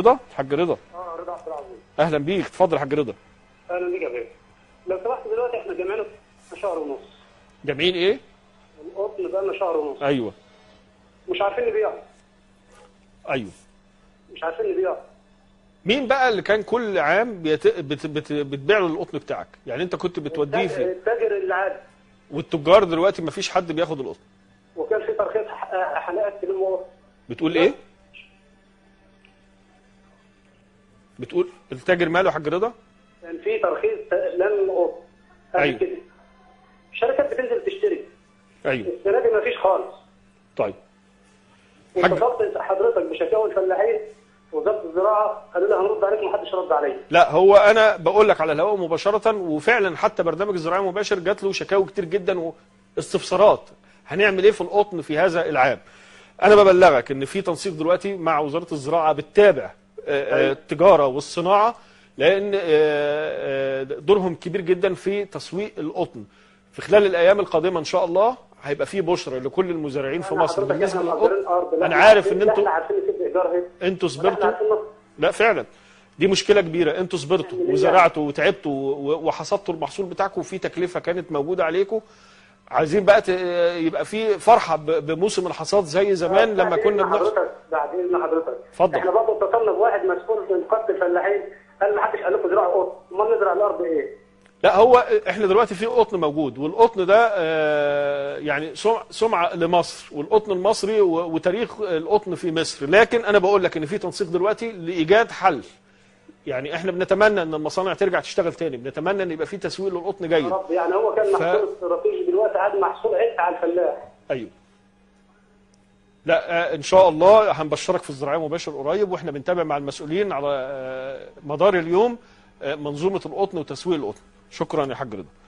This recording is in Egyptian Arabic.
رضا الحاج رضا اه رضا عبد العزيز اهلا بيك اتفضل يا حاج رضا اهلا بيك يا بيه لو سمحت دلوقتي احنا جمعنا شهر ونص جامعين ايه القطن بقى لنا شهر ونص ايوه مش عارفين نبيع ايوه مش عارفين نبيع مين بقى اللي كان كل عام بيت... بت... بت... بتبيع له القطن بتاعك يعني انت كنت بتوديه في التاجر العادي والتجار دلوقتي ما فيش حد بياخد القطن وكان في ترخيص ح- حلقات في المواطن بتقول ايه بتقول التاجر ماله يا حاج رضا كان في ترخيص لم قطن قبل أيوة. كده الشركات بتنزل تشتري ايوه السنه دي ما فيش خالص طيب حاج- واتصلت حضرتك بشكاوى الفلاحين وزاره الزراعه قالوا لي هنرد عليك محدش رد عليا لا هو انا بقول لك على الهواء مباشره وفعلا حتى برنامج الزراعي المباشر جات له شكاوي كتير جدا واستفسارات هنعمل ايه في القطن في هذا العام انا ببلغك ان في تنسيق دلوقتي مع وزاره الزراعه بتتابع آه، آه، التجاره والصناعه لان آه، آه، دورهم كبير جدا في تسويق القطن في خلال الايام القادمه ان شاء الله هيبقى في بشرى لكل المزارعين في مصر حضرتك بالنسبه احنا مأجرين للقطن أرض. لا، انا احنا عارف عارفين- ان لا، انتوا احنا عارفين نسيب ايجار اهي انتوا احنا صبرتوا عارفين نص لا فعلا دي مشكله كبيره انتوا صبرتوا وزرعتوا وتعبتوا و- وحصدتوا المحصول بتاعكم في تكلفه كانت موجوده عليكم عايزين بقى ت- يبقى في فرحه ب- بموسم الحصاد زي زمان لما بعدين كنا مع بنحصد حضرتك بعدين مع حضرتك اتفضل. احنا برضه اتصلنا بواحد مسؤول من نقابه الفلاحين قال ما حدش قال لكم زراعه قطن امال نزرع الارض ايه؟ لا هو احنا دلوقتي في قطن موجود والقطن ده آه، يعني سمع- سمعه لمصر والقطن المصري و- وتاريخ القطن في مصر لكن انا بقول لك ان في تنسيق دلوقتي لايجاد حل يعني احنا بنتمنى ان المصانع ترجع تشتغل تاني بنتمنى ان يبقى في تسويق للقطن يا جيد رب يعني هو كان ف- محصول استراتيجي دلوقتي عاد محصول عد على الفلاح ايوه لا آه، ان شاء الله هنبشرك في الزراعيه مباشر قريب واحنا بنتابع مع المسؤولين على آه، مدار اليوم آه، منظومه القطن وتسويق القطن شكرا يا حاج رضا